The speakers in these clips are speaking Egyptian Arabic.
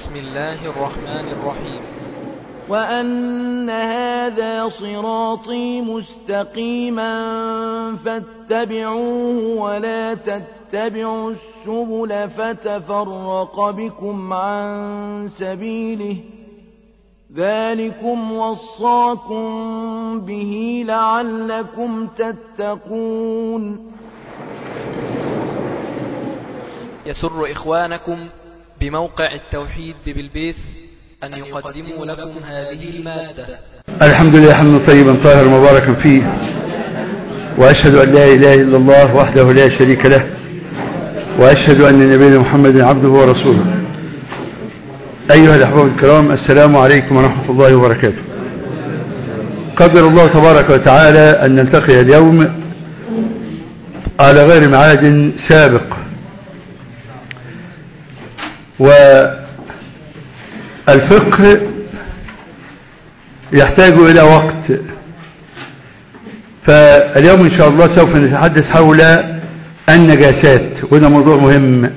بسم الله الرحمن الرحيم وأن هذا صراطي مستقيما فاتبعوه ولا تتبعوا السبل فتفرق بكم عن سبيله ذلكم وصاكم به لعلكم تتقون يسر إخوانكم بموقع التوحيد ببلبيس أن يقدموا لكم هذه المادة الحمد لله حمدا طيبا طاهرا مباركا فيه وأشهد أن لا إله إلا الله وحده لا شريك له وأشهد أن نبينا محمد عبده ورسوله أيها الأحباب الكرام السلام عليكم ورحمة الله وبركاته قدر الله تبارك وتعالى أن نلتقي اليوم على غير معاد سابق والفقه يحتاج إلى وقت فاليوم إن شاء الله سوف نتحدث حول النجاسات وده موضوع مهم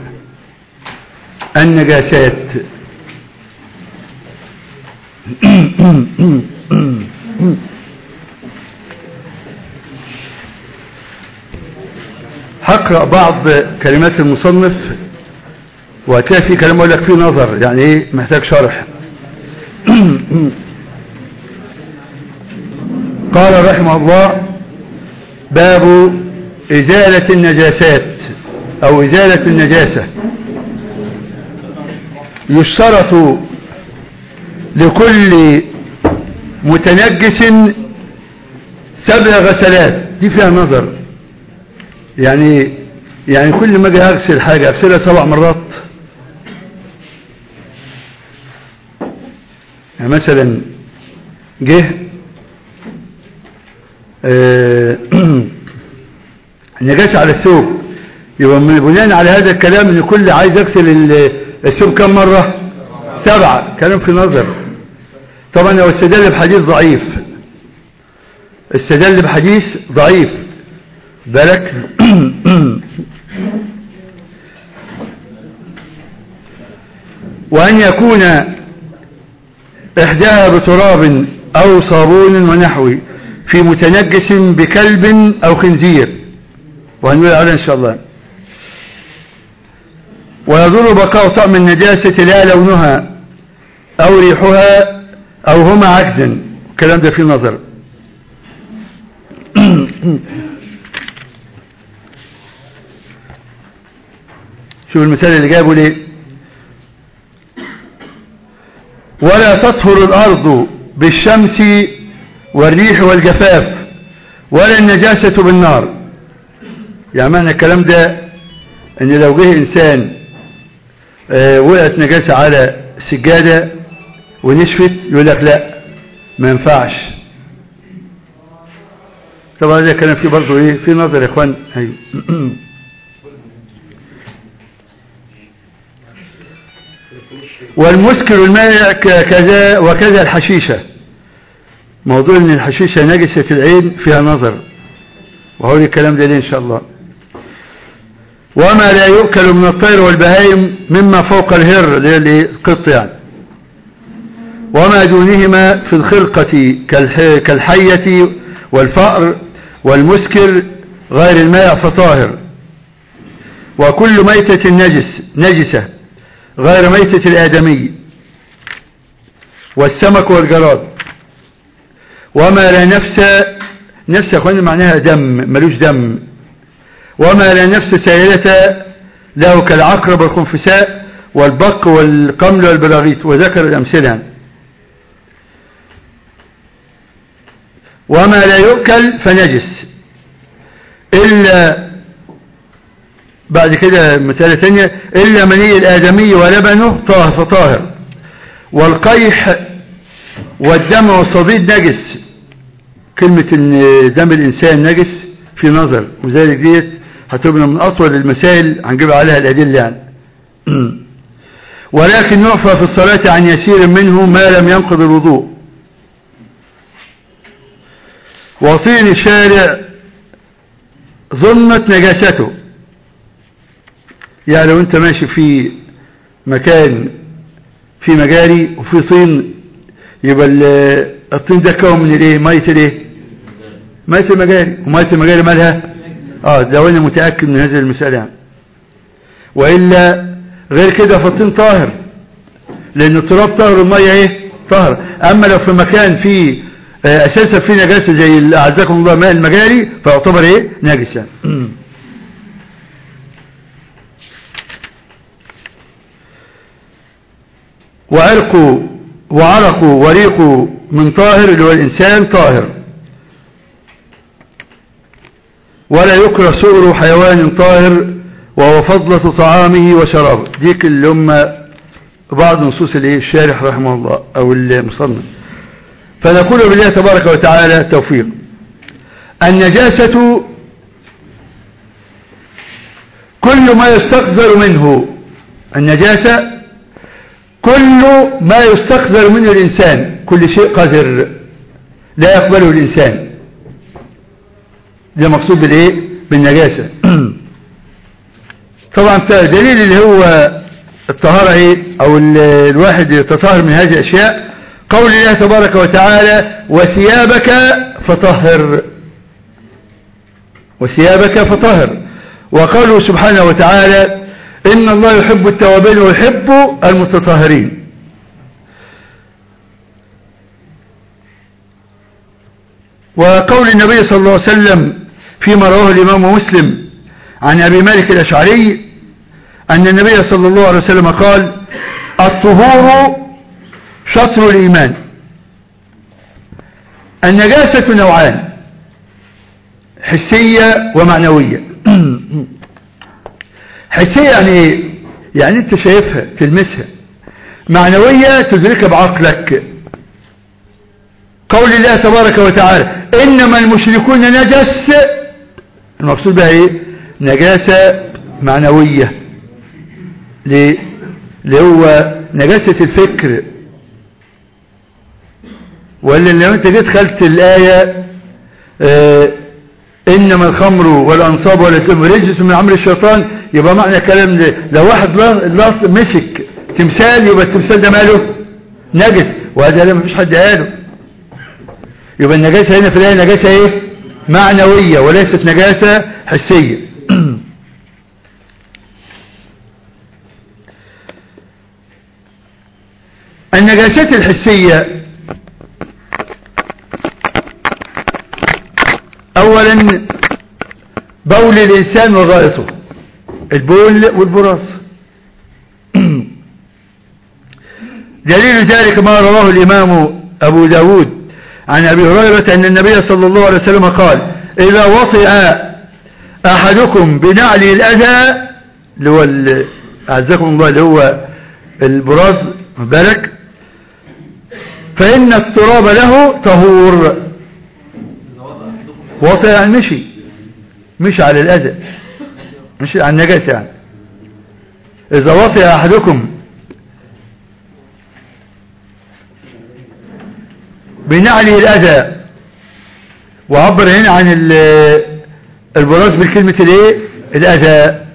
النجاسات هقرأ بعض كلمات المصنف وهتلاقي في كلام اقول لك فيه نظر يعني ايه محتاج شرح قال رحمه الله باب إزالة النجاسات أو إزالة النجاسة يشترط لكل متنجس سبع غسلات دي فيها نظر يعني يعني كل ما اجي اغسل حاجه اغسلها سبع مرات يعني مثلا جه آه نجاسه على الثوب يبقى من بناء على هذا الكلام ان كل عايز اغسل الثوب كم مره سبعه كلام في نظر طبعا هو استدل بحديث ضعيف استدل بحديث ضعيف بالك وأن يكون إحداها بتراب أو صابون ونحوه في متنجس بكلب أو خنزير وهنقول عليه إن شاء الله ويضر بقاء طعم النجاسة لا لونها أو ريحها أو هما عكس الكلام ده فيه نظر شوف المثال اللي جابه ليه ولا تطهر الأرض بالشمس والريح والجفاف ولا النجاسة بالنار يعني معنى الكلام ده ان لو جه انسان آه وقعت نجاسة على سجادة ونشفت يقول لك لا ما ينفعش طبعا ده كلام فيه برضه ايه في نظر يا اخوان ايوه والمسكر المائع كذا وكذا الحشيشة موضوع ان الحشيشة نجسة العين فيها نظر وهو الكلام ده ليه ان شاء الله وما لا يؤكل من الطير والبهايم مما فوق الهر اللي القط يعني وما دونهما في الخلقة كالحية والفأر والمسكر غير الماء فطاهر وكل ميتة نجس نجسة غير ميتة الآدمي والسمك والجراد وما لا نفس نفس أخواني معناها دم ملوش دم وما لا نفس سائلة له كالعقرب والخنفساء والبق والقمل والبلاغيث وذكر الأمثلة وما لا يؤكل فنجس إلا بعد كده مثالة ثانية إلا مني الآدمي ولبنه طاهر فطاهر والقيح والدم والصديد نجس كلمة ان دم الإنسان نجس في نظر وذلك ديت هتبنى من أطول المسائل هنجيب عليها الأدلة يعني ولكن يعفى في الصلاة عن يسير منه ما لم ينقض الوضوء وطين الشارع ظنت نجاسته يعني لو انت ماشي في مكان في مجاري وفي طين يبقى ال- الطين ده كون من الايه ميه الايه ميه المجاري وميه المجاري مالها اه ده وانا متاكد من هذه المساله يعني. والا غير كده فالطين طاهر لان التراب طاهر والميه ايه طاهر اما لو في مكان فيه آه، اساسا فيه نجاسه زي ال- اعزكم الله ماء المجاري فيعتبر ايه نجس يعني وعرقوا وعرقوا وريقوا من طاهر اللي هو الإنسان طاهر ولا يكره سؤر حيوان طاهر وهو فضلة طعامه وشرابه ديك اللي هم بعض نصوص الايه الشارح رحمه الله او المصنف فنقول بالله تبارك وتعالى التوفيق النجاسة كل ما يستقذر منه النجاسة كل ما يستقذر منه الإنسان كل شيء قذر لا يقبله الإنسان ده مقصود بالإيه بالنجاسة طبعا دليل اللي هو الطهارة إيه أو ال- الواحد يتطهر من هذه الأشياء قول الله تبارك وتعالى وثيابك فطهر وثيابك فطهر وقوله سبحانه وتعالى إن الله يحب التوابين ويحب المتطهرين وقول النبي صلى الله عليه وسلم فيما رواه الإمام مسلم عن أبي مالك الأشعري أن النبي صلى الله عليه وسلم قال الطهور شطر الإيمان النجاسة نوعان حسية ومعنوية حسية يعني ايه يعني انت شايفها تلمسها معنوية تدركها بعقلك قول الله تبارك وتعالى انما المشركون نجس المقصود بها ايه نجاسة معنوية ليه اللي هو نجاسة الفكر ولا لو انت جيت خلت الآية اه انما الخمر والانصاب والاسلام رجس من عمل الشيطان يبقى معنى الكلام ده لو واحد لاص مسك تمثال يبقى التمثال ده ماله نجس وهذا لا مفيش حد قاله يبقى النجاسة هنا في الآية نجاسة ايه معنوية وليست نجاسة حسية النجاسات الحسية اولا بول الانسان وغائطه البول والبراز دليل ذلك ما رواه الامام ابو داود عن ابي هريرة ان النبي صلى الله عليه وسلم قال اذا وطئ احدكم بنعل الاذى اللي هو ال- اعزكم الله اللي هو البراز بالك فان التراب له طهور وطئ يعني مشي مشي على الأذى مشي على النجاسة يعني إذا وطئ أحدكم بنعله الأذى وعبر هنا عن ال- البراز بالكلمة الايه الأذى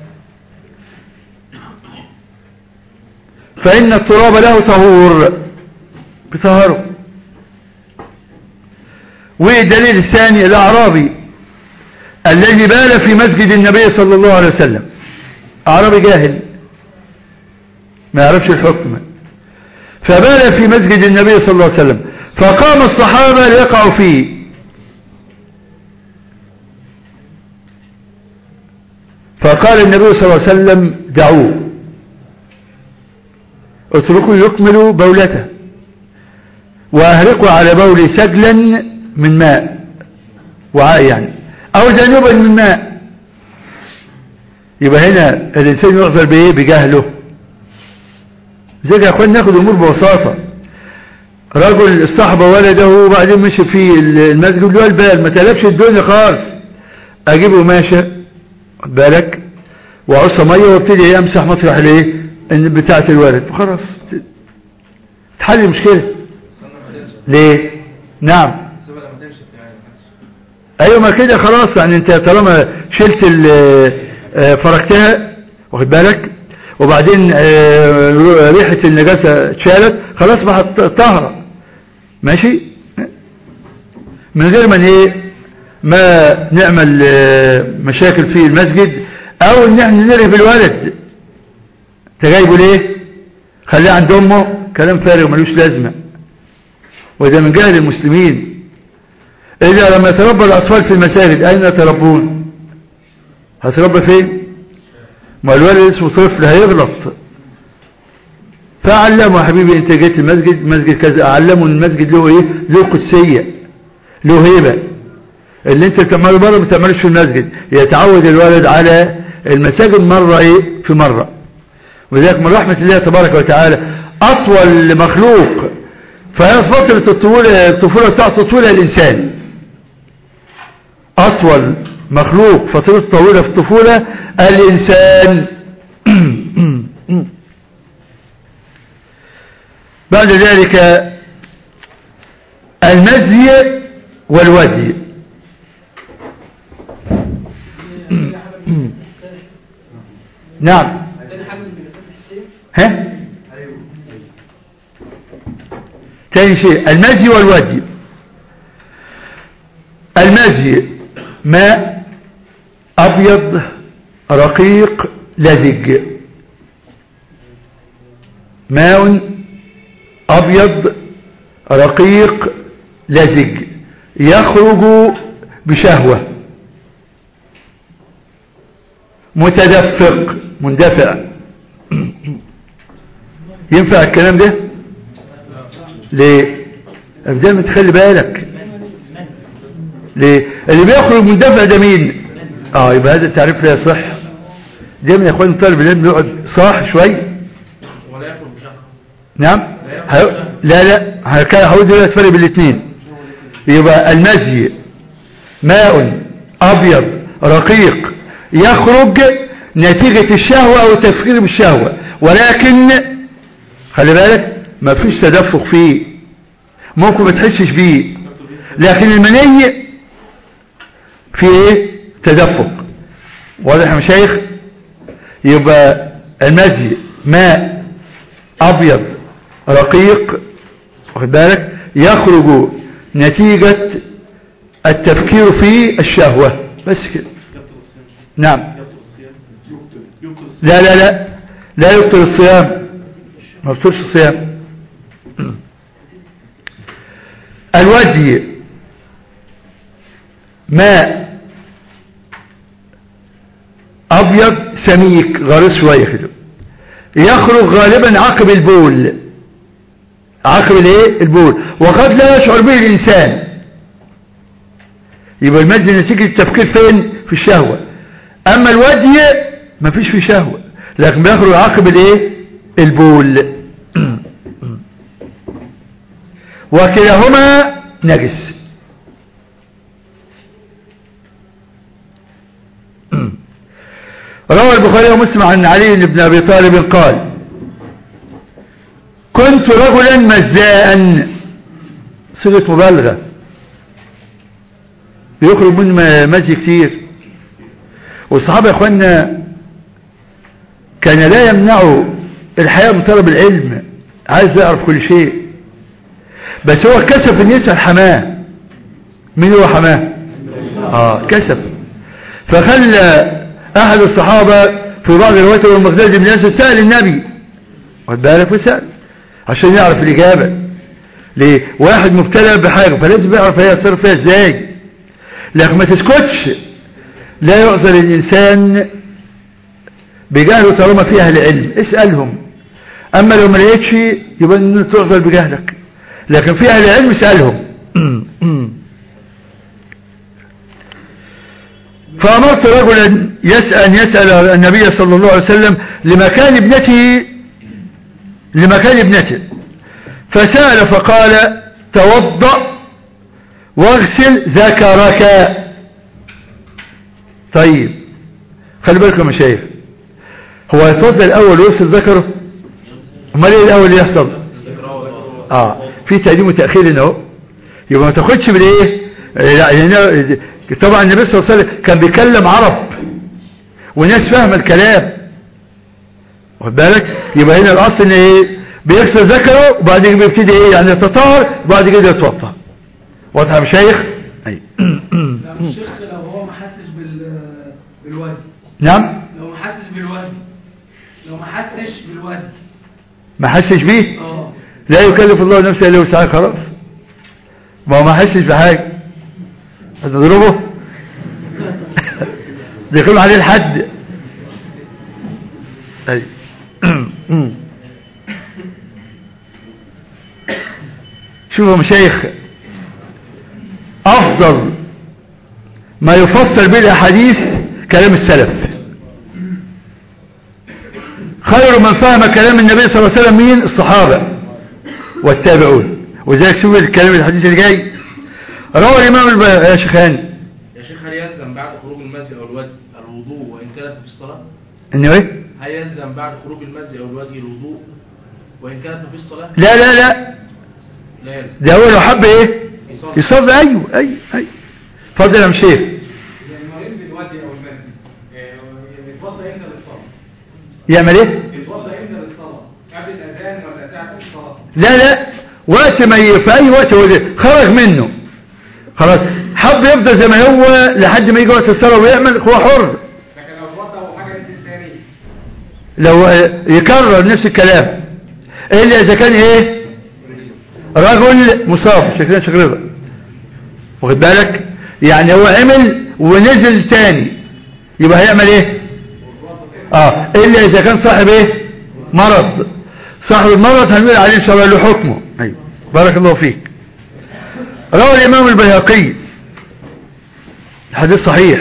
فإن التراب له طهور بطهره والدليل الثاني الأعرابي الذي بال في مسجد النبي صلى الله عليه وسلم أعرابي جاهل ما يعرفش الحكم فبال في مسجد النبي صلى الله عليه وسلم فقام الصحابة ليقعوا فيه فقال النبي صلى الله عليه وسلم دعوه اتركوا يكملوا بولته وأهرقوا على بولي سجلا من ماء وعاء يعني أو ذنوبا من ماء يبقى هنا الإنسان يعذر بإيه بجهله زي يا أخوان ناخد الأمور ببساطة رجل استحب ولده وبعدين مشي في المسجد له البال ما تلفش الدنيا خالص أجيب قماشة خد بالك وعصا مية وابتدي يمسح مطرح الايه ان بتاعة الولد وخلاص تحل المشكلة ليه نعم ايوه ما كده خلاص يعني انت طالما شلت ال- آه، فركتها واخد بالك وبعدين آه، ريحة النجاسة اتشالت خلاص بقت طهرة ماشي من غير ما ايه ما نعمل آه، مشاكل في المسجد او ان احنا نرهب الولد تجايبه ليه خليه عند امه كلام فارغ ملوش لازمة وده من جهل المسلمين اذا لما يتربى الاطفال في المساجد اين يتربون هتربى فين ما الولد اسمه طفل هيغلط فعلمه يا حبيبي انت جيت المسجد مسجد كذا اعلمه ان المسجد له ايه له قدسيه له هيبه اللي انت بتعمله بره ما بتعملوش في المسجد يتعود الولد على المساجد مره ايه في مره ولذلك من رحمه الله تبارك وتعالى اطول مخلوق فهي فتره الطفوله الطفوله بتاعته طفوله الانسان اطول مخلوق فترة طويلة في الطفولة الإنسان بعد ذلك المزي والودي نعم ها تاني شيء المزي والودي المزي ماء أبيض رقيق لزج ماء أبيض رقيق لزج يخرج بشهوة متدفق مندفع ينفع الكلام ده ليه ابدا ما تخلي بالك ليه اللي بيخرج مندفع ده مين اه يبقى هذا التعريف لا يصح دايما يا اخوان طالب العلم يقعد صاح شوي نعم هي... لا لا هقول دلوقتي الفرق بين الاثنين يبقى المزي ماء ابيض رقيق يخرج نتيجة الشهوة او التفكير بالشهوة ولكن خلي بالك ما فيش تدفق فيه ممكن ما تحسش بيه لكن المني في ايه تدفق واضح يا مشايخ يبقى المزي ماء ابيض رقيق واخد بالك يخرج نتيجة التفكير في الشهوة بس كده نعم لا لا لا لا يبطل الصيام ما يبطلش الصيام الودي ماء ابيض سميك غريس شويه كده يخرج غالبا عقب البول عقب الايه البول وقد لا يشعر به الانسان يبقى المد نتيجه التفكير فين في الشهوه اما الودي ما فيش فيه شهوه لكن بيخرج عقب الايه البول وكلاهما نجس روى البخاري ومسلم عن علي بن ابي طالب قال كنت رجلا مزاء صيغه مبالغه بيخرج من مزي كتير والصحابه يا اخوانا كان لا يمنعوا الحياه من طلب العلم عايز يعرف كل شيء بس هو كسف ان يسال حماه مين هو حماه اه كسف فخلى احد الصحابة في بعض الروايات هو المقداد بن ياسر سأل النبي واخد بالك وسأل عشان يعرف الإجابة ليه واحد مبتلى بحاجة فلازم يعرف هي يصير فيها ازاي لكن ما تسكتش لا يعذر الإنسان بجهله طالما فيه أهل علم اسألهم أما لو ما لقيتش يبقى أن تعذر بجهلك لكن في أهل علم اسألهم فأمرت رجلا يسأل يسأل النبي صلى الله عليه وسلم لمكان ابنته لمكان ابنته فسأل فقال توضأ واغسل ذكرك طيب خلي بالكم يا مشايخ هو يتوضأ الأول ويغسل ذكره امال ايه الأول يحصل اه في تقديم وتأخير هنا اهو يبقى ما تاخدش بالايه لا يعني طبعا النبي صلى الله عليه وسلم كان بيكلم عرب وناس فاهمه الكلام واخد بالك يبقى هنا الاصل ان ايه بيغسل ذكره وبعد كده بيبتدي ايه يعني يتطهر وبعد كده يتوضا واضح يا مشايخ اي لو الشيخ لو هو ما حسش بال بالوجه نعم لو ما حسش بالوجه لو ما حسش بالوجه ما حسش بيه اه لا يكلف الله نفسه الا وسعها خلاص ما هو ما حسش بحاجه هتضربه ده يقول عليه الحد اي شوفوا يا مشايخ افضل ما يفسر به الاحاديث كلام السلف خير من فهم كلام النبي صلى الله عليه وسلم مين الصحابة والتابعون وذلك شوف الكلام الحديث اللي جاي روى الإمام الب... يا شيخان يا شيخ هل يلزم بعد خروج المزي او الوجه الوضوء وان كانت في الصلاه؟ انه ايه هل يلزم بعد خروج المزي او الوجه الوضوء وان كانت في الصلاه؟ لا لا لا لا يلزم ده هو لو حب ايه يصلي. يصلي ايوه ايوه ايوه اتفضل يا مشيخ يعني المريض بالوجه او المجد يتوضا امتى للصلاه؟ يعمل ايه يتوضا امتى للصلاه؟ قبل الاذان ولا ساعه الصلاه؟ لا لا وقت ما ي... في اي وقت هو ده خرج منه خلاص حب يفضل زي ما هو لحد ما يجي وقت الصلاه ويعمل هو حر لكن لو اتوضا وحاجه نزل تاني لو يكرر نفس الكلام الا اذا كان ايه رجل مصاب شكلنا شكل رضا واخد بالك يعني هو عمل ونزل تاني يبقى هيعمل ايه اه الا اذا كان صاحب ايه مرض صاحب المرض هنقول عليه ان شاء الله له حكمه ايوه بارك الله فيك روى الامام البيهقي الحديث صحيح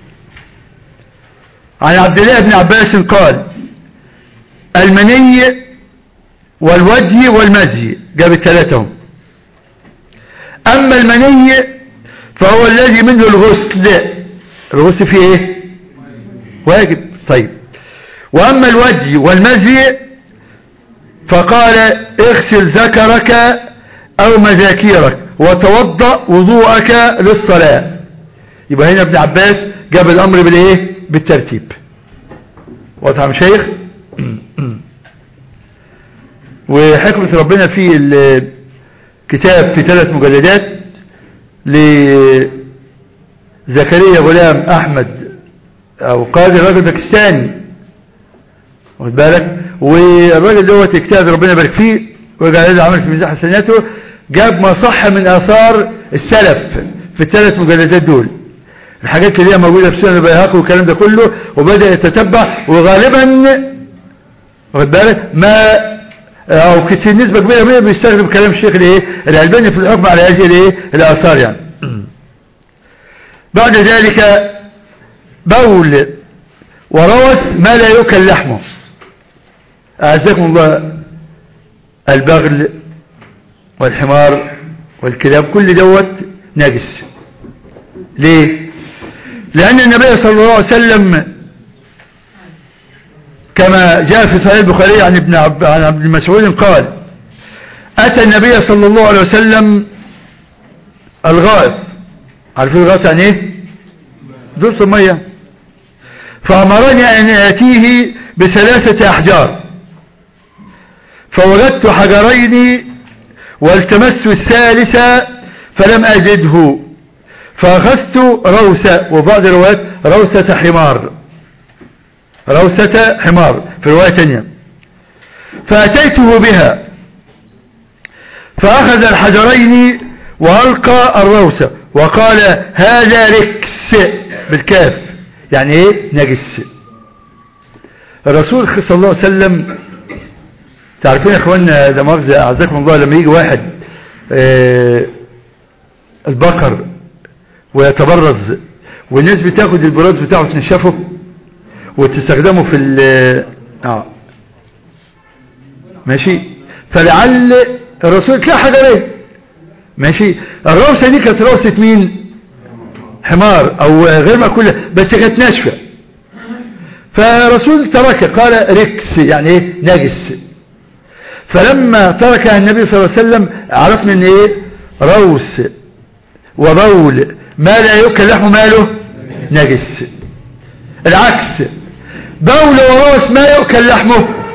عن عبد الله بن عباس قال المني والودي والمزي جاب الثلاثة هم أما المني فهو الذي منه الغسل الغسل فيه ايه واجب طيب وأما الودي والمزي فقال اغسل ذكرك أو مذاكيرك وتوضأ وضوءك للصلاة يبقى هنا ابن عباس جاب الأمر بالايه بالترتيب واضح يا شيخ وحكمة ربنا في الكتاب في ثلاث مجلدات لزكريا غلام أحمد أو قاضي راجل باكستاني واخد بالك والراجل دوت اجتهد ربنا يبارك فيه وجعل له عمل في ميزان حسناته جاب ما صح من آثار السلف في الثلاث مجلدات دول الحاجات اللي هي موجودة في سنن البيهقي والكلام ده كله وبدأ يتتبع وغالبا واخد بالك ما او كتير نسبة كبيرة منه بيستخدم كلام الشيخ الايه الألباني في الحكم على هذه الايه الآثار يعني بعد ذلك بول وروث ما لا يؤكل لحمه أعزكم الله البغل والحمار والكلاب كل دوت نجس ليه لأن النبي صلى الله عليه وسلم كما جاء في صحيح البخاري عن ابن عب... عن ابن مسعود قال أتى النبي صلى الله عليه وسلم الغائط عارفين الغائط يعني ايه دول المية فأمرني أن آتيه بثلاثة أحجار فوجدت حجرين والتمست الثالث فلم أجده فأخذت روسة وبعض الروايات روسة حمار روسة حمار في رواية تانية فأتيته بها فأخذ الحجرين وألقى الروسة وقال هذا ركس بالكاف يعني ايه نجس الرسول صلى الله عليه وسلم تعرفين يا اخوانا ده مؤاخذة اعزكم الله لما يجي واحد آه البقر ويتبرز والناس بتاخد البراز بتاعه تنشفه وتستخدمه في ال اه ماشي فلعل الرسول تلاقي حجرين ماشي الروسة دي كانت روسة مين حمار او غير مأكولة بس كانت ناشفة فرسول تركها قال ركس يعني ايه نجس فلما تركها النبي صلى الله عليه وسلم عرفنا ان ايه روس وبول ما لا يؤكل لحمه ماله نجس العكس بول وروس ما يؤكل لحمه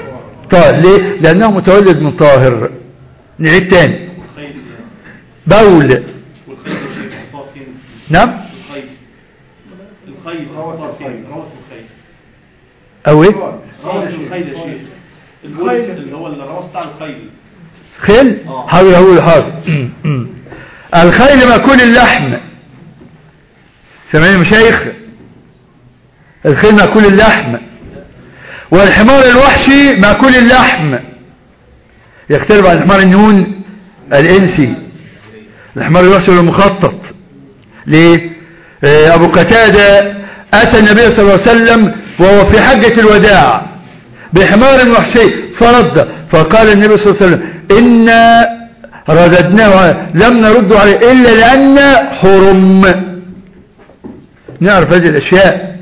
طاهر ليه لانه متولد من طاهر نعيد تاني الخيل بول والخيل ده شيء محطوط فين نعم الخيل الخيل محطوط فين روس الخيل او ايه روس الخيل يا شيخ الخيل اللي هو الروس بتاع الخيل خيل آه. حاضر هقول حاضر الخيل مأكول اللحم سامعين يا مشايخ الخيل مأكول اللحم والحمار الوحشي مأكول اللحم يختلف عن حمار النون الإنسي الحمار الوحشي هو المخطط ليه آه، أبو قتادة أتى النبي صلى الله عليه وسلم وهو في حجة الوداع بحمار وحشي فرد فقال النبي صلى الله عليه وسلم إنا رددناه لم نرد عليه إلا لأن حرم نعرف هذه الأشياء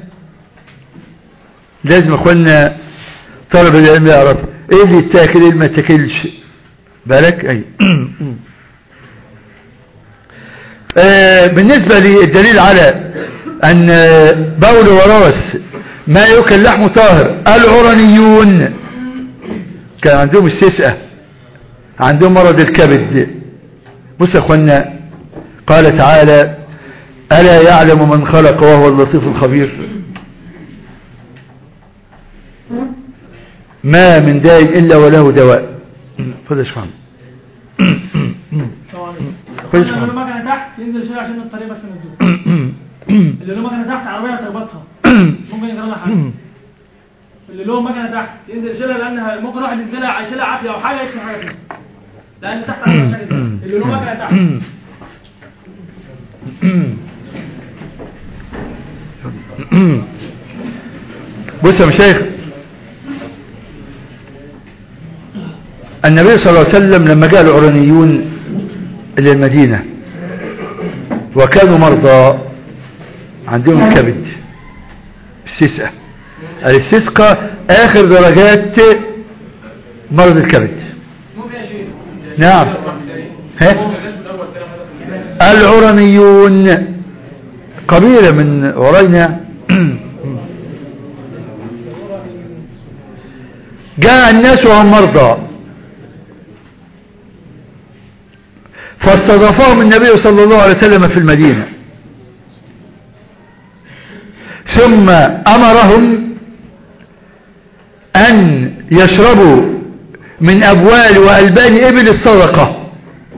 لازم أخوانا طلب العلم يعرف إيه اللي يتاكل إيه اللي ما يتاكلش بالك أي آه، بالنسبة للدليل على أن بول وروس ما يؤكل لحم طاهر العرنيون كان عندهم السسأة عندهم مرض الكبد بص يا اخوانا قال تعالى ألا يعلم من خلق وهو اللطيف الخبير ما من داء إلا وله دواء خذ اشفع خذ اللي له اشفع مكنه تحت ينزل يشيل عشان الطريق بس نزله اللي له مكنه تحت عربيه تربطها ممكن يجرى لها حاجه اللي له مكنه تحت ينزل يشيلها لان ممكن واحد ينزلها يشيلها عافيه او حاجه يكسر حاجه فيها لان تحت عربيه مشاكل تانية. اللي له مكنه تحت بص يا مشايخ النبي صلى الله عليه وسلم لما جاء العرنيون إلى المدينة وكانوا مرضى عندهم كبد استسقى الاستسقى آخر درجات مرض الكبد نعم ها العرنيون قبيلة من عرينا جاء الناس وهم مرضى فاستضافهم النبي صلى الله عليه وسلم في المدينة ثم أمرهم أن يشربوا من أبوال وألبان إبل الصدقة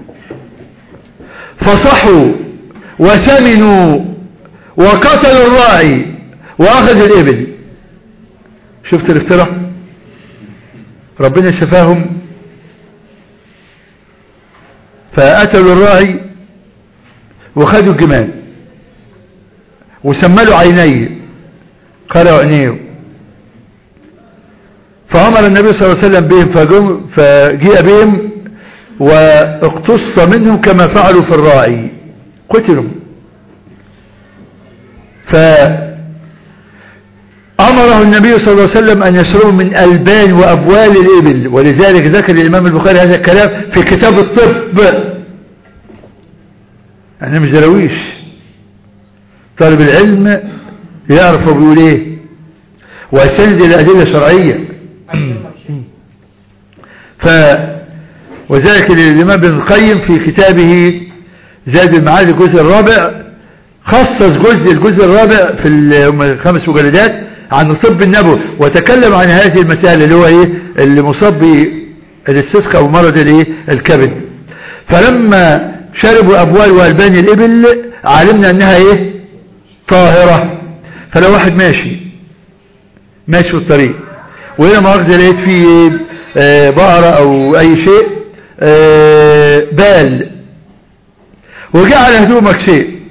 فصحوا وسمنوا وقتلوا الراعي وأخذوا الإبل شفت الافتراء ربنا شفاهم فقتلوا الراعي وخدوا الجمال وسملوا عينيه قالوا عينيه فأمر النبي صلى الله عليه وسلم بهم فجم فجيء بهم واقتص منهم كما فعلوا في الراعي قتلوا فأمره النبي صلى الله عليه وسلم أن يشربوا من ألبان وأبوال الإبل ولذلك ذكر الإمام البخاري هذا الكلام في كتاب الطب أنا مش درويش طالب العلم يعرف هو بيقول ايه ويستند الى ادله شرعيه ف وذلك الامام ابن القيم في كتابه زاد المعاد الجزء الرابع خصص جزء الجزء الرابع في الخمس مجلدات عن الطب النبوي وتكلم عن هذه المسائل اللي هو ايه اللي مصاب بالاستسقاء ومرض الايه الكبد فلما شربوا ابوال والبان الابل علمنا انها ايه طاهرة فلو واحد ماشي ماشي في الطريق وهنا مؤاخذة لقيت فيه آه، بقرة او اي شيء آه، بال وجاء على هدومك شيء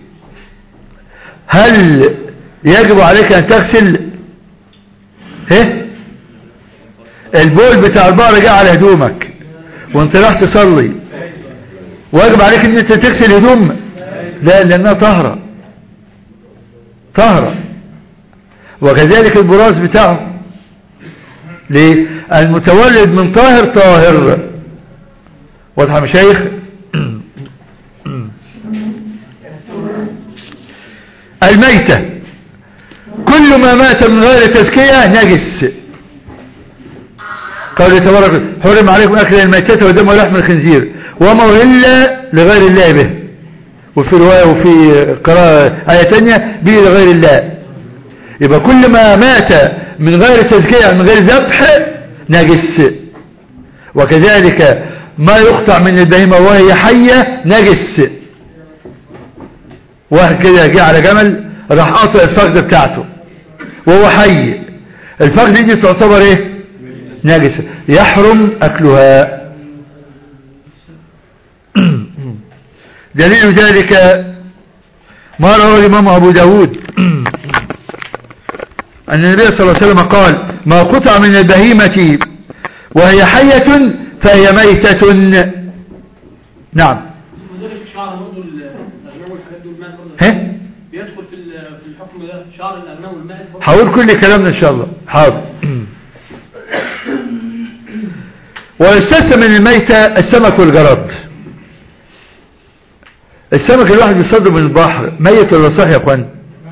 هل يجب عليك ان تغسل ايه البول بتاع البقرة جاء على هدومك وانت راح تصلي واجب عليك ان انت تغسل هدوم لا لانها طهره طهرة وكذلك البراز بتاعه ليه المتولد من طاهر طاهر واضح يا مشايخ الميتة كل ما مات من غير تزكية نجس قوله تبارك حرم عليكم أكل الميتة ودم ولحم الخنزير وما أهل لغير الله به وفي رواية وفي قراءة آية تانية به لغير الله يبقى كل ما مات من غير تزكية يعني من غير ذبح نجس وكذلك ما يقطع من البهيمة وهي حية نجس واحد كده جه على جمل راح قاطع الفخذ بتاعته وهو حي الفخذ دي تعتبر ايه نجسة يحرم اكلها دليل ذلك ما رواه الامام ابو داود ان النبي صلى الله عليه وسلم قال ما قطع من البهيمة وهي حية فهي ميتة نعم وذلك شعر برضه الأغنام والحاجات دي والماء برضه ها بيدخل في ال- في الحكم ده شعر الأغنام والماء برضه هقول كل كلامنا ان شاء الله حاضر ويستثنى من الميتة السمك والجراد السمك الواحد بيصده من البحر ميت ولا صح يا اخوان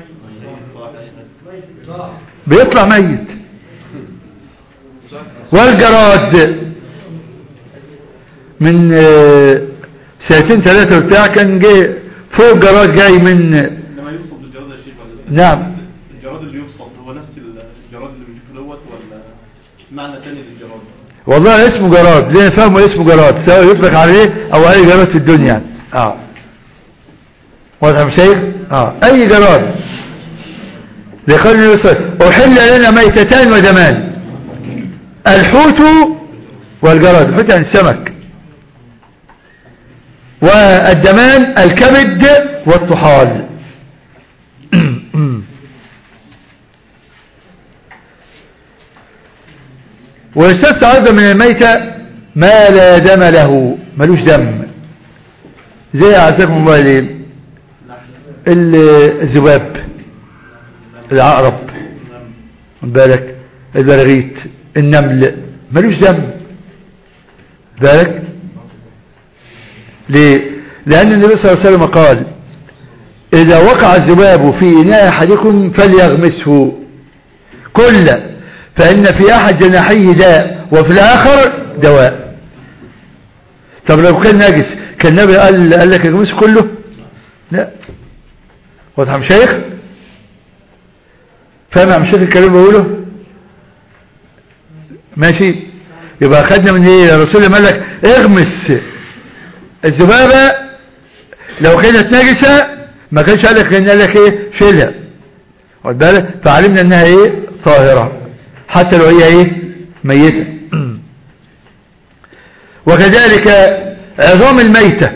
بيطلع ميت والجراد من آه، سنتين ثلاثة بتاع كان جه فوق جراد جاي من لما يوصف بالجراد يا شيخ ولا- نعم الجراد اللي يوصف هو نفس الجراد اللي بنشوفه دوت ولا معنى تاني للجراد والله اسمه جراد ليه فهمه اسمه جراد سواء يطلق عليه او اي جراد في الدنيا اه واضح يا مشايخ اه اي جراد لقول النبي صلى الله عليه وسلم احل لنا ميتتان ودمان الحوت والجراد الحوت يعني السمك والدمان الكبد والطحال ويستثنى أيضا من الميتة ما لا دم له ملوش دم زي أعزكم الله ليه ال- الذباب العقرب خد بالك البراغيث النمل ملوش دم بالك ليه لأن النبي صلى الله عليه وسلم قال إذا وقع الذباب في إناء أحدكم فليغمسه كله فإن في أحد جناحيه داء وفي الآخر دواء طب لو كان نجس كان النبي قال, قال لك اغمسه كله لا واضح يا مشايخ فاهم يا مشايخ الكلام اللي بقوله ماشي يبقى خدنا من ايه يا رسول الله قال لك اغمس الذبابة لو كانت نجسة ما كانش قال لك كان قال لك ايه شيلها واخد بالك فعلمنا انها ايه طاهرة حتى لو هي ايه ميتة وكذلك عظام الميتة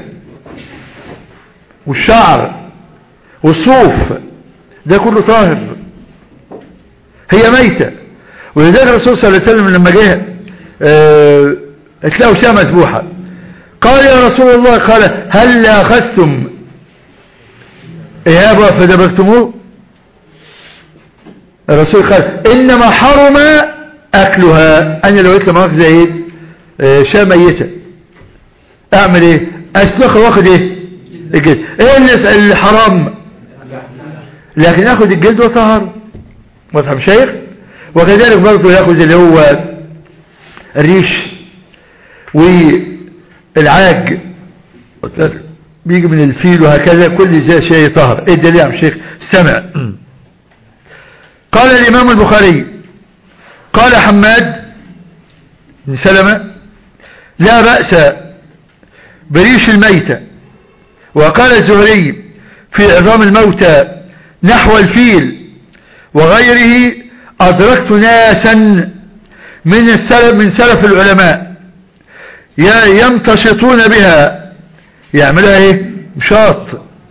والشعر والصوف ده كله طاهر هي ميتة ولذلك الرسول صلى الله عليه وسلم لما جه آه، اتلاقوا شاة مذبوحة قال يا رسول الله قال هل أخذتم إيابا فدبرتموه الرسول قال إنما حرم أكلها أنا لو قلت لما أخذ إيه آه، شاة ميتة أعمل إيه أسلخ واخد إيه الجلد إيه اللي اللي حرام لكن أخذ الجلد وطهر واضح يا شيخ وكذلك برضه يأخذ اللي هو الريش والعاج بيجي من الفيل وهكذا كل زي شيء طهر ايه الدليل يا شيخ سمع قال الامام البخاري قال حماد بن سلمة لا بأس بريش الميتة وقال الزهري في عظام الموتى نحو الفيل وغيره أدركت ناسا من السلف من سلف العلماء ي- يمتشطون بها يعملها ايه مشاط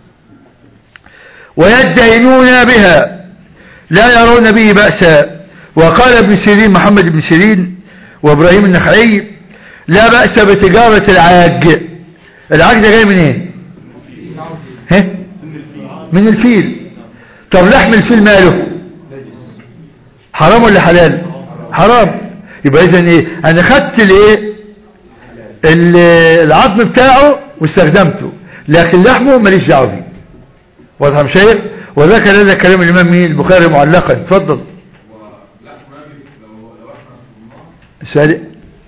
ويدهنون بها لا يرون به بأسا وقال ابن سيرين محمد بن سيرين وابراهيم النخعي لا بأس بتجارة العاج العاج ده جاي من ايه ها من الفيل طب لحم الفيل ماله حرام ولا حلال حرام يبقى اذا ايه انا خدت الايه ال- العظم بتاعه واستخدمته لكن لحمه ماليش دعوه بيه واضح يا شيخ وذكر هذا كلام الامام مين البخاري معلقا اتفضل السؤال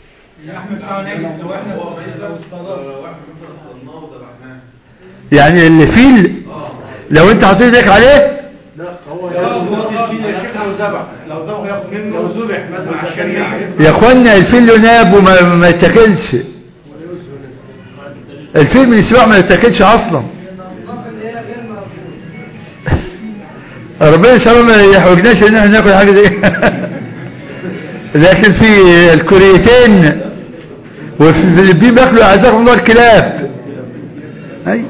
اللحم بتاعه نجس لو احنا لو اصطادنا واحد مثلا صناه وذبحناه يعني الفيل لو انت حطيت ايدك عليه لا هو لو ذبح لو ذبح ياخد منه لو ذبح مثلا على الشريعه يا اخوانا الفيل له ناب وما ما يتاكلش الفيل من السباع ما يتاكلش اصلا ربنا ان شاء الله ما يحوجناش ان احنا ناكل حاجه زي لكن في الكوريتين وفي الفلبين بياكلوا اعزكم الله الكلاب اي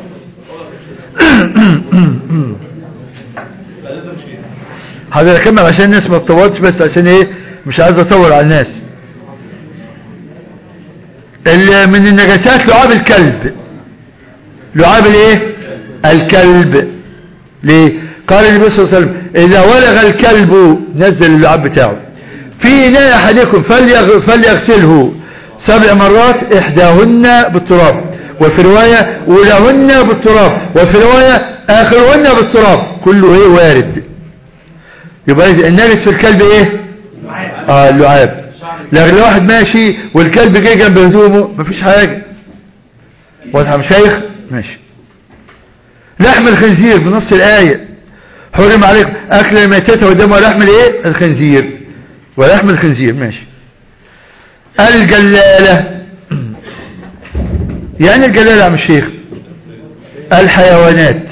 هذا اكمل عشان الناس ما تطولش بس عشان ايه مش عايز اطول على الناس ال- من النجاسات لعاب الكلب لعاب الايه الكلب ليه قال النبي صلى الله عليه وسلم اذا ولغ الكلب نزل اللعاب بتاعه في اناء احدكم فليغ- فليغسله سبع مرات احداهن بالتراب وفي رواية اولهن بالتراب وفي رواية اخرهن بالتراب كله ايه وارد يبقى إذا النجس في الكلب ايه اه اللعاب لكن لو واحد ماشي والكلب جه جنب هدومه مفيش حاجة واضح يا مشايخ ماشي لحم الخنزير بنص الآية حرم عليكم أكل الميتة ودم ولحم الايه الخنزير ولحم الخنزير ماشي الجلالة يعني الجلالة يا عم الشيخ الحيوانات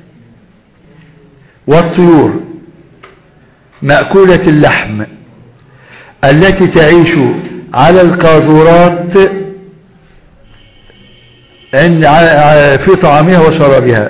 والطيور مأكولة اللحم التي تعيش على القاذورات عند ع- ع- في طعامها وشرابها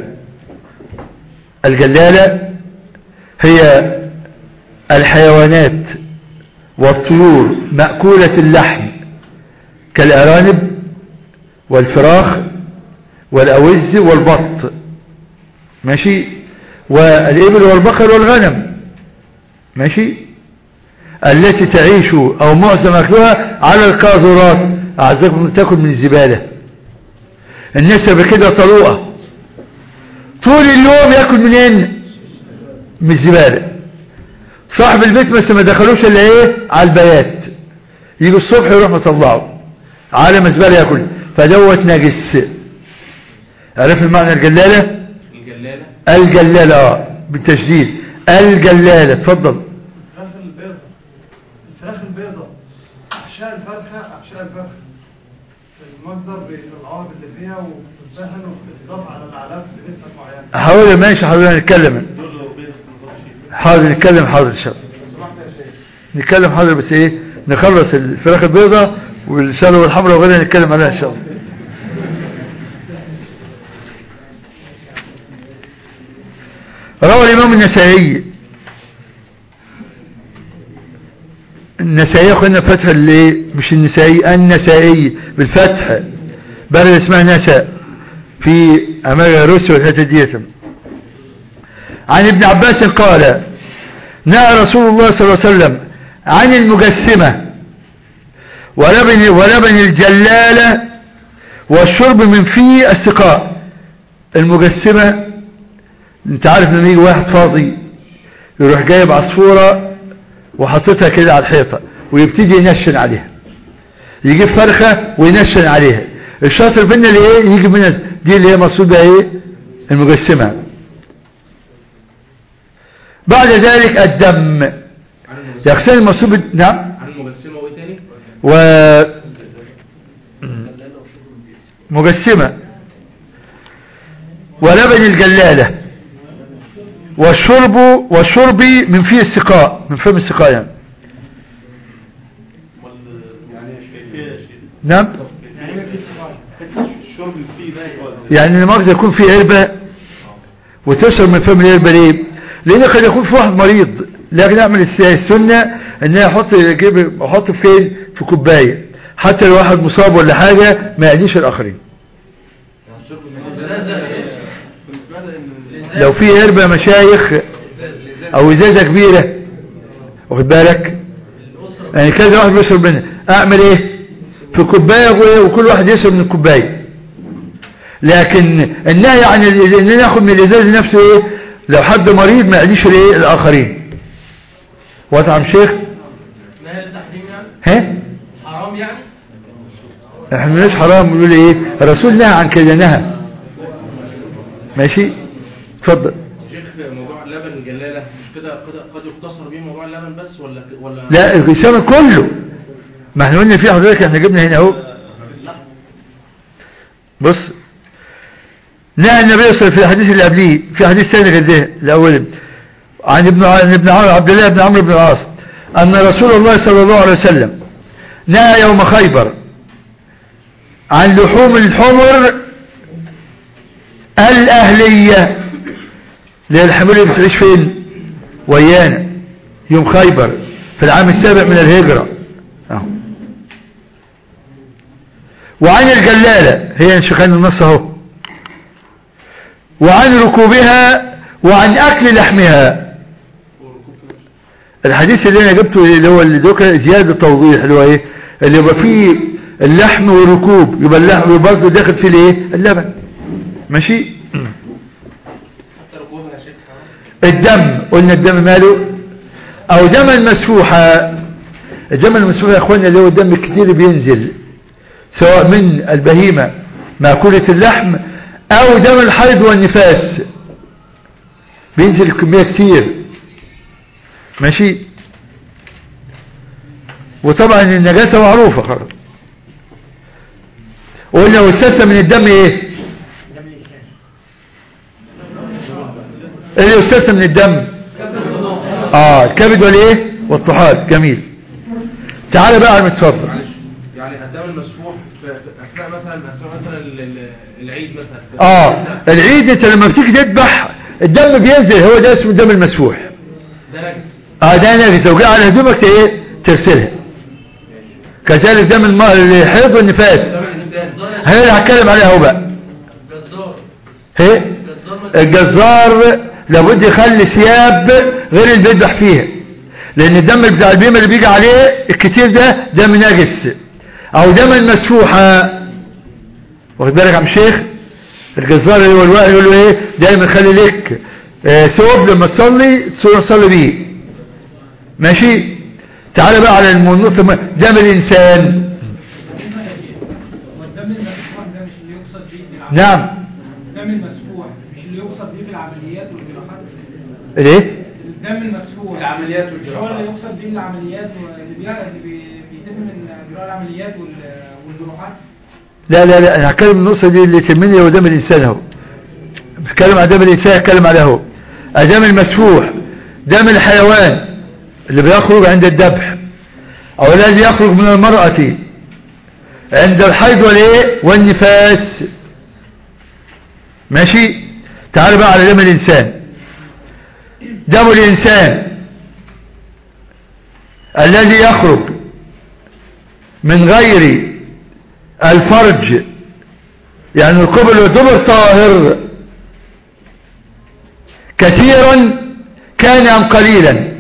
الجلالة هي الحيوانات والطيور مأكولة اللحم كالأرانب والفراخ والأوز والبط ماشي والإبل والبقر والغنم ماشي التي تعيش او معظم اكلها على القاذورات اعزكم تاكل من الزبالة الناس بكده طلوقة طول اليوم ياكل منين من الزبالة صاحب البيت بس ما دخلوش الا ايه على البيات يجي الصبح يروح مطلعه على مزبلة ياكل فدوت نجس عرف المعنى الجلالة الجلالة الجلالة آه، بالتشديد الجلالة اتفضل الفراخ البيضاء الفراخ البيضاء احشاء الفرخه احشاء الفرخه المصدر بيطلعوها باللي فيها وبتتدهن وبتضاف على العلف بنسبه معينه حاول ماشي حاضر نتكلم دول لو بين نظام شيء حاضر نتكلم حاضر ان شاء الله سمحت يا شيخ نتكلم حاضر بس ايه نخلص الفراخ البيضاء والسلوى والحمراء وغيرها نتكلم عليها ان شاء الله روى الامام النسائي النسائي اخوانا فتح اللي مش النسائي النسائي بالفتح بلد اسمها نساء في امريكا روسيا والحته ديت عن ابن عباس قال نهى رسول الله صلى الله عليه وسلم عن المجسمة ولبن, ولبن الجلالة والشرب من فيه السقاء المجسمة انت عارف لما يجي واحد فاضي يروح جايب عصفورة وحطتها كده على الحيطة ويبتدي ينشن عليها يجيب فرخة وينشن عليها الشاطر بينا اللي ايه يجي منها دي اللي هي مقصود بها ايه المجسمة بعد ذلك الدم عن المجسمة يغسل المصوب نعم عن المجسمة وايه تاني و مجسمة ولبن الجلالة والشرب والشرب من فيه السقاء من فم السقاء يعني وال- يعني كيفية يا شيخ نعم الشرب اللي فيه ده هو يعني المؤاخذة يكون في علبة وتشرب من فم العلبة ليه لان قد يكون في واحد مريض لكن نعمل الس- السنة ان أنا احط جيب احط فين في كوباية حتى لو واحد مصاب ولا حاجة ما يعنيش الاخرين كنت سمعت ان لو في علبة مشايخ او ازازة كبيرة واخد بالك يعني كذا واحد بيشرب منها اعمل ايه في كوباية و- وكل واحد يشرب من الكوباية لكن النهي عن ال- ان ناخد من الازاز نفسه ايه لو حد مريض ما يعديش الايه الاخرين واضح يا عم شيخ نهي التحريم يعني ها حرام يعني احنا مش حرام بنقول ايه الرسول نهى عن كده نهى ماشي اتفضل شيخ موضوع اللبن الجلالة مش كده قد قد يقتصر بيه موضوع اللبن بس ولا ولا لا الغشام كله ما احنا قلنا فيه حضرتك احنا جبنا هنا اهو بص نهى النبي صلى الله عليه وسلم في الحديث اللي قبليه في حديث ثاني غير ده الاول عن ابن عن ابن عمرو عبد الله بن عمرو بن العاص ان رسول الله صلى الله عليه وسلم نهى يوم خيبر عن لحوم الحمر الاهليه اللي هي الحمير اللي بتعيش فين ويانا يوم خيبر في العام السابع من الهجرة اهو وعن الجلالة هي انشخان النص اهو وعن ركوبها وعن اكل لحمها الحديث اللي انا جبته اللي هو اللي دوكا زيادة توضيح اللي هو ايه اللي يبقى فيه اللحم والركوب يبقى اللحم يبقى برضه داخل فيه الايه اللبن ماشي حتى ركوبها يا شيخ حرام الدم قلنا الدم ماله او دم المسفوحة الدم المسفوح يا اخوانا اللي هو الدم الكتير بينزل سواء من البهيمة مأكولة اللحم او دم الحيض والنفاس بينزل كمية كتير ماشي وطبعا النجاسة معروفة خلاص قلنا والسلسة من الدم ايه ايه السلسة من الدم اه الكبد والايه والطحال جميل تعال بقى على المتفضل معلش يعني الدم المسفوح في في اثناء مثلا اثناء مثلا ال- ال- العيد مثلا اه العيد انت لما بتيجي تذبح الدم بينزل هو ده اسمه الدم المسفوح ده نجس اه ده نجس لو جه على هدومك ت- ايه تغسلها كذلك دم الماء الحيض والنفاس دم الانسان هي اللي هتكلم عليها اهو بقى جزار ايه جزار الجزار لابد يخلي ثياب غير اللي بيذبح فيها لان الدم بتاع البيمة اللي بيجي عليه الكتير ده دم نجس او دم المسفوحة واخد بالك يا عم الشيخ الجزار اللي هو الواحد يقول له ايه دايما خلي لك آه، ثوب لما تصلي تصلي بيه ماشي تعال بقى على النقطة دم الانسان والدم المسفوح ده مش اللي يقصد بيه بالعمليات نعم الدم المسفوح مش اللي يقصد بيه بالعمليات والجراحات الايه الدم المسفوح العمليات مش هو والجراحات اللي يقصد بيه العمليات واللي بي- اللي بي- بيتم من اجراء العمليات وال- والجراحات لا لا لا انا هتكلم النقطة دي اللي تهمني هو دم الانسان اهو بتكلم عن دم الانسان هتكلم عليه اهو الدم المسفوح دم الحيوان اللي بيخرج عند الذبح او الذي يخرج من المرأة عند الحيض والايه والنفاس ماشي تعال بقى على دم الانسان دم الانسان الذي يخرج من غير الفرج يعني القبل والدبر طاهر كثيرا كان ام قليلا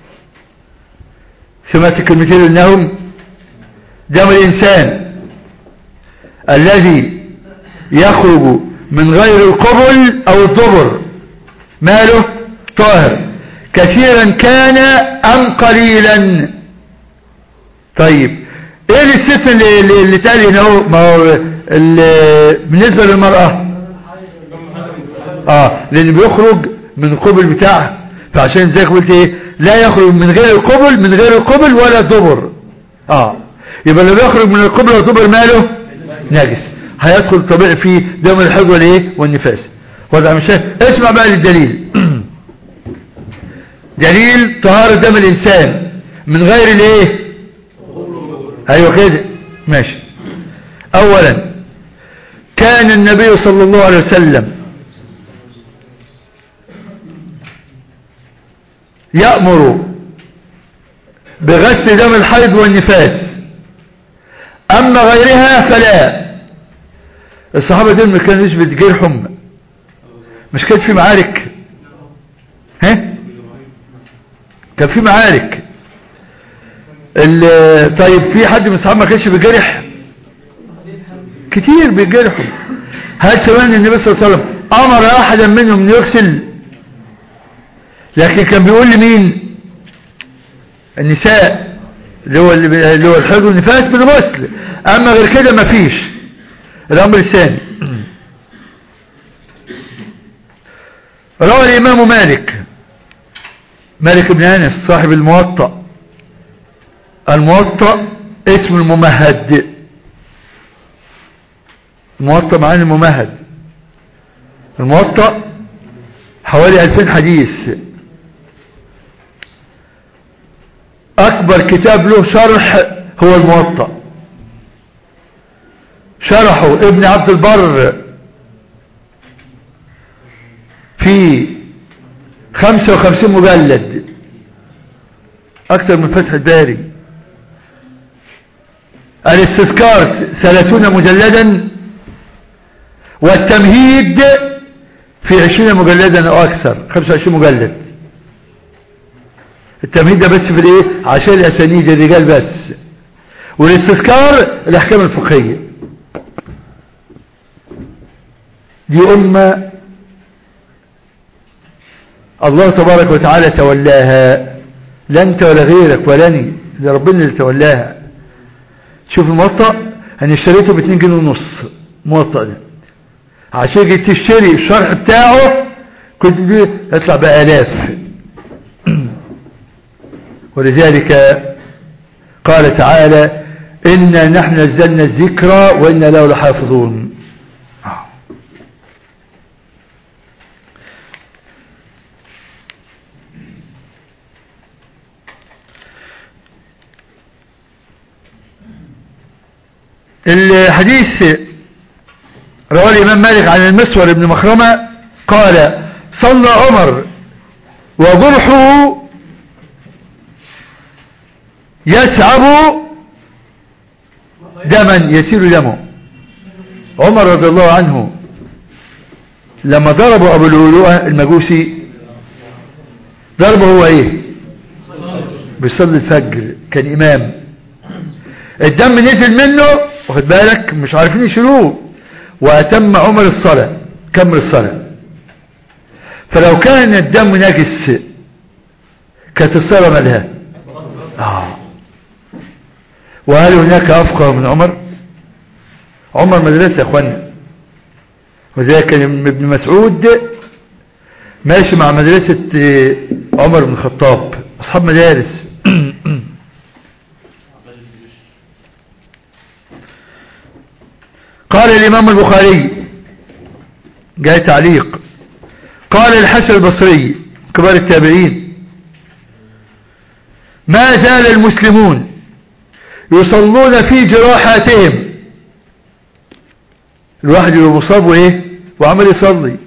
سمعت الكلمتين انهم دم الانسان الذي يخرج من غير القبل او الدبر ماله طاهر كثيرا كان ام قليلا طيب ايه الاستثناء اللي, اللي, اللي اتقال هنا اهو ما هو ال- بالنسبه للمراه اه لان بيخرج من القبل بتاعها فعشان زي قلت ايه لا يخرج من غير القبل من غير القبل ولا الدبر اه يبقى اللي بيخرج من القبل والدبر ماله نجس هيدخل طبيعي فيه دم الحيض والايه والنفاس وضع مش اسمع بقى للدليل دليل طهارة دم الانسان من غير الايه ايوه كده ماشي اولا كان النبي صلى الله عليه وسلم يأمر بغسل دم الحيض والنفاس اما غيرها فلا الصحابة دول ما كانوش بتجرحهم مش كان في معارك ها كان في معارك ال- طيب في حد من الصحابة ما كانش بيجرح كتير بيجرحوا هل سمعنا النبي صلى الله عليه وسلم امر احدا منهم ان يغسل لكن كان بيقول لمين النساء اللي هو اللي هو الحيض والنفاس بالغسل اما غير كده مفيش الامر الثاني روى الامام مالك مالك بن انس صاحب الموطأ الموطأ اسم الممهد الموطأ معناه الممهد الموطأ حوالي 2000 حديث اكبر كتاب له شرح هو الموطأ شرحه ابن عبد البر في 55 مجلد اكثر من فتح الباري الاستذكار 30 مجلدا والتمهيد في 20 مجلدا او اكثر 25 مجلد التمهيد ده بس في الايه عشان الاسانيد الرجال بس والاستذكار الاحكام الفقهيه دي امه الله تبارك وتعالى تولاها لا انت ولا غيرك ولا اني ده ربنا اللي تولاها شوف الموطأ انا اشتريته ب 2 جنيه ونص الموطأ ده عشان جيت تشتري الشرح بتاعه كنت دي يطلع بآلاف ولذلك قال تعالى إنا نحن نزلنا الذكرى وإنا له لحافظون الحديث رواه الإمام مالك عن المسور بن مخرمة قال صلى عمر وجرحه يسعب دما يسير دمه عمر رضي الله عنه لما ضربوا أبو اللؤلؤة المجوسي ضربه هو ايه بيصلي الفجر كان إمام الدم نزل منه واخد بالك مش عارفين يشيلوه وأتم عمر الصلاة كمل الصلاة فلو كان الدم نجس كانت الصلاة مالها آه. وهل هناك أفقه من عمر عمر مدرسة يا أخوانا وذلك كان ابن مسعود ماشي مع مدرسة عمر بن الخطاب أصحاب مدارس قال الإمام البخاري جاي تعليق قال الحسن البصري كبار التابعين ما زال المسلمون يصلون في جراحاتهم الواحد يبقى مصاب وايه وعمل يصلي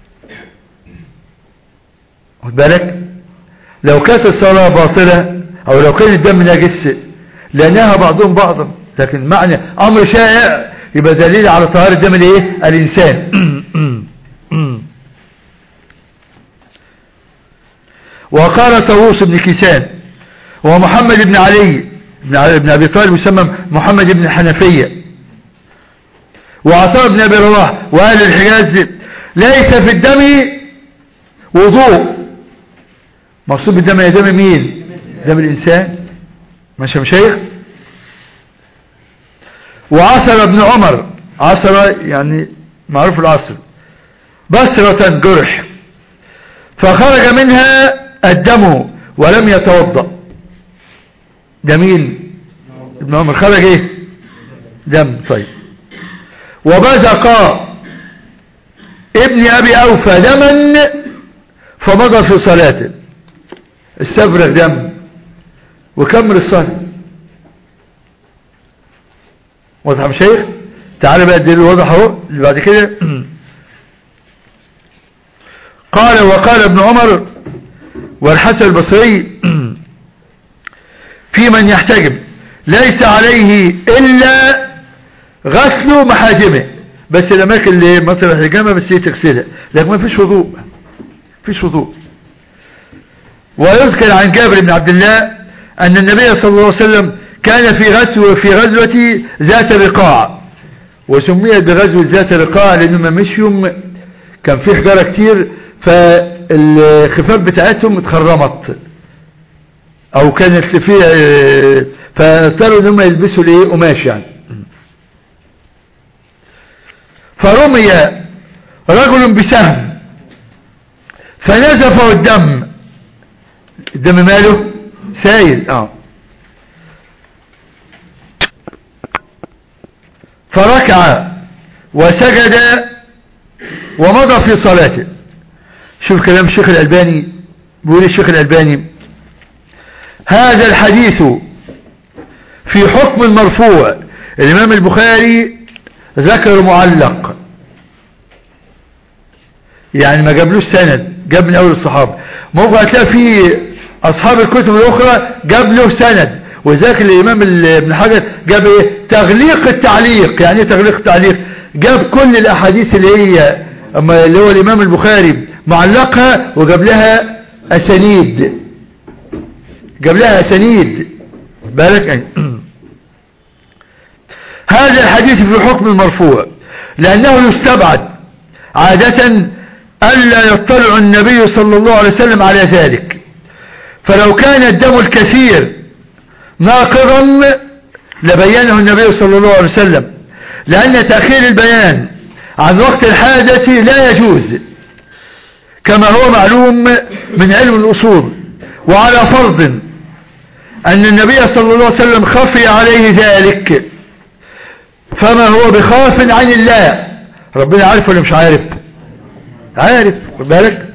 خد بالك لو كانت الصلاة باطلة او لو كان الدم نجس لانها بعضهم بعضا لكن معنى امر شائع يبقى دليل على طهارة دم الايه الانسان وقال طاووس بن كيسان ومحمد بن علي بن ابي طالب يسمى محمد بن الحنفية وعطاء بن ابي رواح واهل الحجاز ليس في الدم وضوء مقصود بالدم يا دم مين دم الانسان ماشي يا مشايخ وعصر ابن عمر عصر يعني معروف العصر بصرة جرح فخرج منها الدم ولم يتوضأ جميل ابن عمر خرج ايه دم طيب وبزق ابن ابي اوفى دما فمضى في صلاته استفرغ دم وكمل الصلاة واضح يا شيخ تعالى بقى الدليل واضح اهو اللي بعد كده قال وقال ابن عمر والحسن البصري في من يحتجم ليس عليه إلا غسل محاجمه بس الأماكن اللي مطرح الحجامة بس هي تغسلها لكن ما فيش وضوء فيش وضوء ويذكر عن جابر بن عبد الله أن النبي صلى الله عليه وسلم كان في غزوة في غزوة ذات رقاع وسميت بغزوة ذات رقاع لأنه ما مشيهم كان في حجارة كتير فالخفاف بتاعتهم اتخرمت او كانت في فاضطروا ان هم يلبسوا الايه قماش يعني فرمي رجل بسهم فنزفه الدم الدم ماله سايل اه فركع وسجد ومضى في صلاته شوف كلام الشيخ الألباني بيقول الشيخ الألباني هذا الحديث في حكم المرفوع الإمام البخاري ذكر معلق يعني ما جابلوش سند جاب من أول الصحابة ممكن هتلاقي في أصحاب الكتب الأخرى جاب له سند وذاك الإمام ابن حجر جاب إيه تغليق التعليق يعني إيه تغليق التعليق جاب كل الأحاديث اللي هي أما اللي هو الإمام البخاري معلقها وجاب لها أسانيد جاب لها أسانيد بالك يعني هذا الحديث في حكم المرفوع لأنه يستبعد عادة ألا يطلع النبي صلى الله عليه وسلم على ذلك فلو كان الدم الكثير ناقضا لبينه النبي صلى الله عليه وسلم لأن تأخير البيان عن وقت الحادث لا يجوز كما هو معلوم من علم الأصول وعلى فرض أن النبي صلى الله عليه وسلم خفي عليه ذلك فما هو بخاف عن الله ربنا عارف ولا مش عارف عارف خد بالك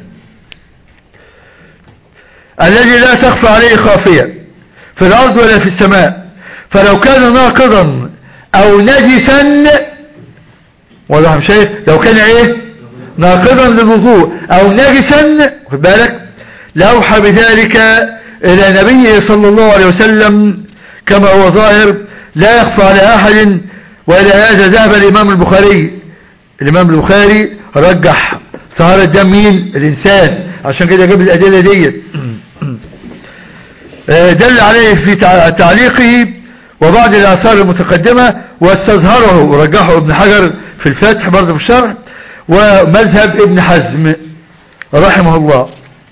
الذي لا تخفى عليه خافية في الأرض ولا في السماء فلو كان ناقضا أو نجسا واضح مش شايف لو كان ايه ناقضا للوضوء أو نجسا خد بالك لأوحى بذلك إلى نبيه صلى الله عليه وسلم كما هو ظاهر لا يخفى على أحد وإلى هذا ذهب الإمام البخاري الإمام البخاري رجح طهارة دم مين الإنسان عشان كده جاب الأدلة ديت دل عليه في تعليقه وبعض الآثار المتقدمة واستظهره ورجحه ابن حجر في الفتح برضه في الشرح ومذهب ابن حزم رحمه الله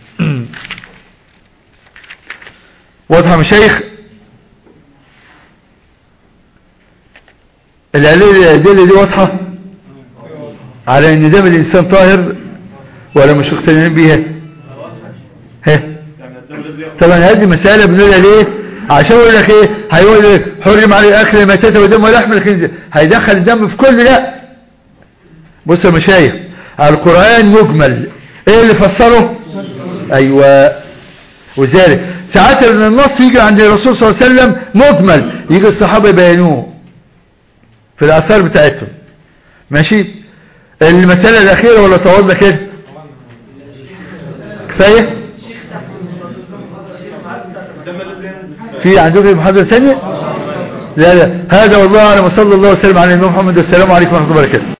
واضحة مشايخ الأدلة دي واضحة على ان دم الإنسان طاهر ولا مش مقتنعين بيها ها طبعا هذه مسألة بنقولها ليه عشان يقول لك ايه هيقول لك حرم عليه اكل ميتته ودم ولحم الخنزير هيدخل الدم في كل لا بص يا مشايخ القرآن مجمل ايه اللي فسره ايوه وذلك ساعات النص يجي عند الرسول صلى الله عليه وسلم مجمل يجي الصحابة يبينوه في الآثار بتاعتهم ماشي المسألة الأخيرة ولا طولنا كده كفاية في عندكم محاضرة ثانية لا لا هذا والله أعلم وصلى الله وسلم على النبي محمد والسلام عليكم ورحمة الله وبركاته